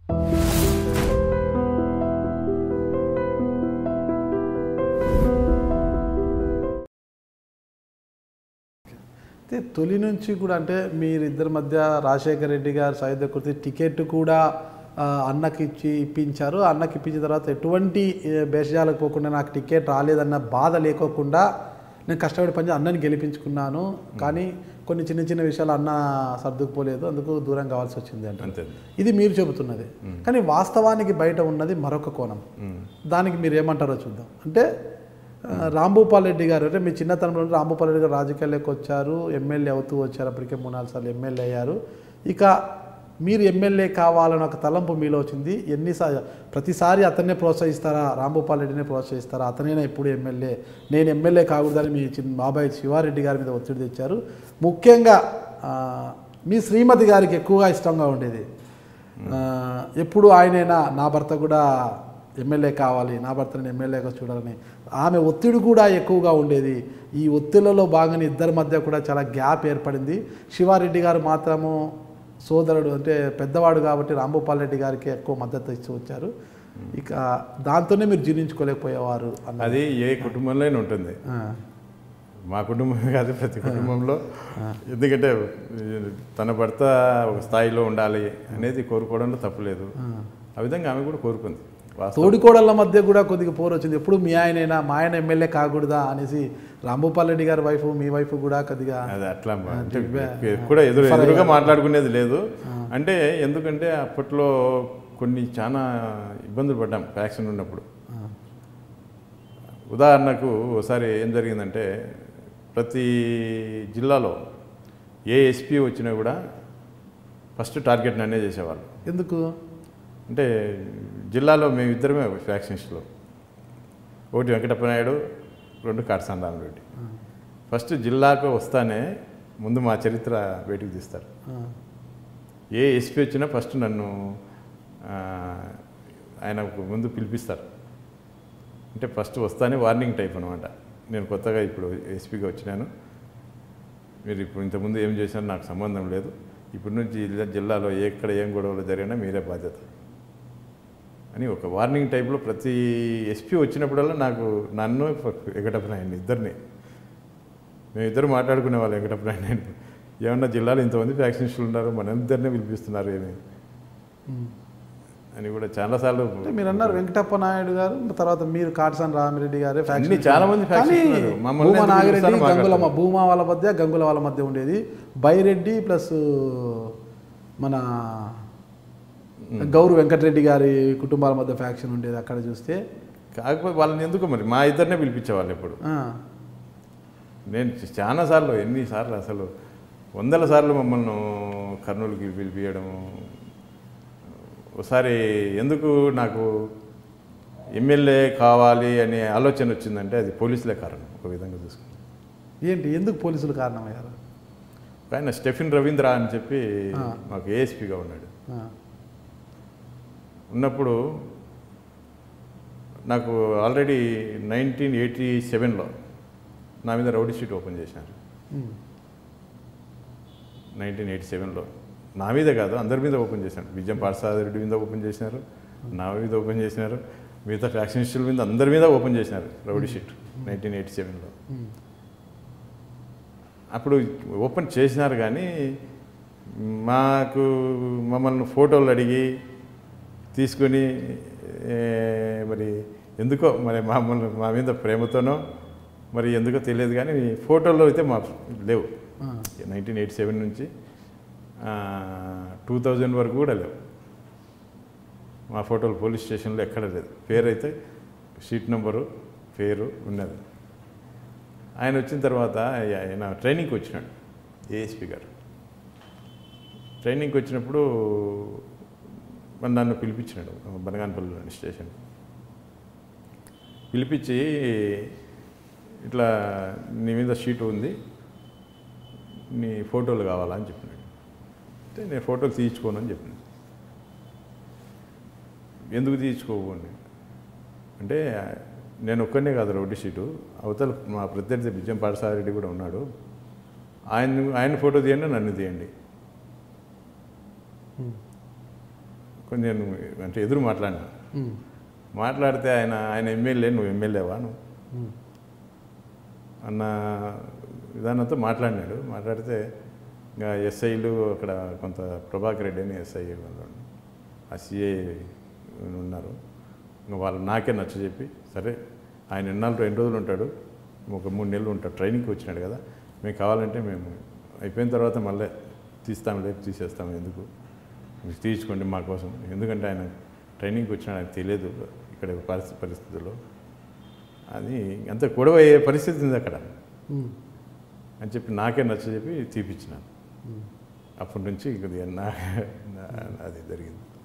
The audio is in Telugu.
అయితే తొలి నుంచి కూడా అంటే మీరిద్దరి మధ్య రాజశేఖర రెడ్డి గారు సాయుధ కృతి టికెట్ కూడా ఆ, అన్నకి ఇచ్చి ఇప్పించారు అన్నకి ఇప్పించిన తర్వాత ఎటువంటి ఏ, భేషజాలకు పోకుండా నాకు టికెట్ రాలేదన్న బాధ లేకోకుండా నేను కష్టపడి పని అన్నని గెలిపించుకున్నాను కానీ కొన్ని చిన్న చిన్న విషయాలు అన్న సర్దుకుపోలేదు అందుకు దూరం కావాల్సి వచ్చింది అంటే అంతే ఇది మీరు చెబుతున్నది కానీ వాస్తవానికి బయట ఉన్నది మరొక కోణం దానికి మీరు ఏమంటారో చూద్దాం అంటే ఆ, రాంభూపాల్ రెడ్డి గారు అంటే మీ చిన్నతనంలో రాంభూపాల్ రెడ్డి గారు రాజకీయాల్లోకి వచ్చారు ఎమ్మెల్యే అవుతూ వచ్చారు అప్పటికే మూడు నాలుగు సార్లు ఎమ్మెల్యే అయ్యారు ఇక మీరు ఎమ్మెల్యే కావాలని ఒక తలంపు మీలో వచ్చింది ఎన్నిసార్లు ప్రతిసారి అతన్నే ప్రోత్సహిస్తారా రాంభూపాల్ రెడ్డినే ప్రోత్సహిస్తారా అతనేనా ఎప్పుడు ఎమ్మెల్యే నేను ఎమ్మెల్యే కాకూడదని మీ చిన్న బాబాయ్ శివారెడ్డి గారి మీద ఒత్తిడి తెచ్చారు ముఖ్యంగా ఆ, మీ శ్రీమతి గారికి ఎక్కువగా ఇష్టంగా ఉండేది ఆ, ఎప్పుడు ఆయనైనా నా భర్త కూడా ఎమ్మెల్యే కావాలి నా భర్తని ఎమ్మెల్యేగా చూడాలని ఆమె ఒత్తిడి కూడా ఎక్కువగా ఉండేది ఈ ఒత్తిళ్లలో భాగంగా ఇద్దరి మధ్య కూడా చాలా గ్యాప్ ఏర్పడింది శివారెడ్డి గారు మాత్రము సోదరుడు అంటే పెద్దవాడు కాబట్టి రాంభూపాల్ రెడ్డి గారికి ఎక్కువ మద్దతు ఇచ్చి వచ్చారు ఇక దాంతోనే మీరు జీర్ణించుకోలేకపోయేవారు అన్న అది ఏ కుటుంబంలోనే ఉంటుంది ఆ, మా కుటుంబం కాదు ప్రతి కుటుంబంలో ఎందుకంటే తన భర్త ఒక స్థాయిలో ఉండాలి అనేది కోరుకోవడంలో తప్పులేదు ఆ విధంగా ఆమె కూడా కోరుకుంది వాస్తవం తోడికోడళ్ళ మధ్య కూడా కొద్దిగా పోరు వచ్చింది ఎప్పుడు మీ ఆయనైనా మా ఆయన ఎమ్మెల్యే కాకూడదా అనేసి రాంభూపాల్ రెడ్డి గారి వైఫ్ మీ వైఫ్ కూడా కొద్దిగా అది అట్లా మా- అంటే కూడా ఎదురు ఎదురుగా మాట్లాడుకునేది లేదు అంటే ఎందుకంటే అప్పట్లో కొన్ని చాలా ఇబ్బందులు పడ్డాం ఫ్యాక్షన్ ఉన్నప్పుడు ఉదాహరణకు ఒకసారి ఏం జరిగిందంటే ప్రతి జిల్లాలో ఏ ఎస్పీ వచ్చినా కూడా ఫస్ట్ టార్గెట్ నన్నే చేసేవాళ్ళు ఎందుకు అంటే జిల్లాలో మేమిద్దరమే ఫ్యాక్షన్స్లో ఒకటి వెంకటప్ప నాయుడు రెండు కాటసాని రామరెడ్డి ఫస్ట్ జిల్లాకు వస్తానే ముందు మా చరిత్ర బయటికి తీస్తారు ఆ, ఏ ఎస్పీ వచ్చినా ఫస్ట్ నన్ను ఆ, ఆయనకు ముందు పిలిపిస్తారు అంటే ఫస్ట్ వస్తానే వార్నింగ్ టైప్ అనమాట నేను కొత్తగా ఇప్పుడు ఎస్పీగా వచ్చినాను మీరు ఇప్పుడు ఇంతకుముందు ఏం చేశారో నాకు సంబంధం లేదు ఇప్పటి నుంచి జిల్లా జిల్లాలో ఎక్కడ ఏం గొడవలు జరిగినా మీరే బాధ్యత అని ఒక వార్నింగ్ టైప్లో ప్రతి ఎస్పీ వచ్చినప్పుడల్లా నాకు నన్ను వెంకటప్పనాయన్ని ఇద్దరిని మేమిద్దరు మాట్లాడుకునే వాళ్ళు వెంకటప్పనాయన ఏమన్నా జిల్లాలో ఇంతమంది ఫ్యాక్షనిస్టులు ఉన్నారు మన ఇద్దరినే పిలిపిస్తున్నారు ఏమి ఉమ్. అని కూడా చాలాసార్లు అంటే మీరు అన్నారు వెంకటప్ప నాయుడు గారు తర్వాత మీరు కాటసాని రామిరెడ్డి గారే అన్ని faction చాలా మంది కానీ faction ఉన్నారు. మమ్మల్ని భూమా ఎందుకు నాగిరెడ్డి పిలుస్తారో మాకు గంగుల అర్థం భూమా వాళ్ళ మధ్య గంగుల వాళ్ళ మధ్య ఉండేది బైరెడ్డి ప్లస్ మన గౌరు వెంకటరెడ్డి గారి కుటుంబాల మధ్య ఫ్యాక్షన్ ఉండేది అక్కడ చూస్తే కాకపోతే వాళ్ళని ఎందుకు మరి మా ఇద్దరినే పిలిపించేవాళ్ళు ఎప్పుడు ఆ, నేను చాలాసార్లు ఎన్నిసార్లు అసలు వందల సార్లు మమ్మల్ని కర్నూలుకి పిలిపించడము ఒకసారి ఎందుకు నాకు ఎమ్మెల్యే కావాలి అనే ఆలోచన వచ్చిందంటే అది పోలీసులే కారణం ఒక విధంగా చూసుకుంటే ఏంటి ఎందుకు పోలీసులు కారణమయ్యారు ఆయన స్టెఫిన్ రవీంద్ర అని చెప్పి ఆ. మాకు ఏఎస్పీగా ఉన్నాడు ఆ, ఉన్నప్పుడు నాకు ఆల్రెడీ నైన్టీన్ ఎయిటీ సెవెన్లో నా మీద రౌడీ షీట్ ఓపెన్ చేశారు ఉమ్, నైన్టీన్ ఎయిటీ సెవెన్లో నా మీద కాదు అందరి మీద ఓపెన్ చేశాను విజయం పార్సాది రెడ్డి మీద ఓపెన్ చేసినారు నా మీద ఓపెన్ చేసినారు మిగతా ఫ్యాక్షనిస్టుల మీద అందరి మీద ఓపెన్ చేసినారు రౌడీ షీట్ నైన్టీన్ ఎయిటీ సెవెన్లో ఉమ్, అప్పుడు ఓపెన్ చేసినారు కానీ మాకు మమ్మల్ని ఫోటోలు అడిగి తీసుకొని ఏ, మరి ఎందుకో మరి మమ్మల్ని మా మీద ప్రేమతోనో మరి ఎందుకో తెలియదు కానీ ఫోటోల్లో అయితే మా లేవు ఆ, నైన్టీన్ ఎయిటీ సెవెన్ నుంచి టూ థౌజండ్ వరకు కూడా లేవు మా ఫోటోలు పోలీస్ స్టేషన్లో ఎక్కడ లేదు పేరు అయితే షీట్ నెంబరు పేరు ఉన్నది ఆయన వచ్చిన తర్వాత ఆయన ట్రైనింగ్కి వచ్చినాడు ఏఎస్పి గారు ట్రైనింగ్కి వచ్చినప్పుడు మరి నన్ను పిలిపించినాడు బనగానపల్లి స్టేషన్ పిలిపించి ఇట్లా నీ మీద షీట్ ఉంది నీ ఫోటోలు కావాలా అని చెప్పినాడు అంటే నేను ఫోటోలు తీయించుకోను అని చెప్పిన ఎందుకు తీయించుకోవు అని అంటే నేను ఒక్కనే కాదు రౌడీ షీటు అవతల మా ప్రత్యర్థి విజయం పాఠశారెడ్డి కూడా ఉన్నాడు ఆయన ఆయన ఫోటో తీయండి నన్ను తీయండి ఉమ్, కొంచెం అంటే ఎదురు మాట్లాడినా ఉమ్, మాట్లాడితే ఆయన ఆయన ఎమ్మెల్యే నువ్వు ఎమ్మెల్యేవా నువ్వు ఉమ్, అన్న విధానంతో మాట్లాడినాడు మాట్లాడితే ఇంకా ఎస్ఐలు అక్కడ కొంత ప్రభాకర్ రెడ్డి అని ఎస్ఐ ఉన్నాడు. ఆ సిఐ ఉన్నారు ఇంకా వాళ్ళు నాకే నచ్చ చెప్పి సరే ఆయన ఎన్నాళ్ళు రెండు రోజులు ఉంటాడు ఒక మూడు నెలలు ఉంటాడు ట్రైనింగ్కి వచ్చినాడు కదా మేము కావాలంటే మేము అయిపోయిన తర్వాత మళ్ళీ తీస్తాం లేదు తీసేస్తాం ఎందుకు మీరు తీర్చుకోండి మా కోసం ఎందుకంటే ఆయన ట్రైనింగ్కి వచ్చినాడు ఆయనకు తెలియదు ఇక్కడ పరిస్థితి పరిస్థితుల్లో అది అంత గొడవ అయ్యే పరిస్థితి ఉంది అక్కడ ఉమ్, అని చెప్పి నాకే నచ్చ చెప్పి తీపిచ్చినాను ఉమ్. అప్పటి నుంచి కొద్దిగా నా నా- అది జరిగింది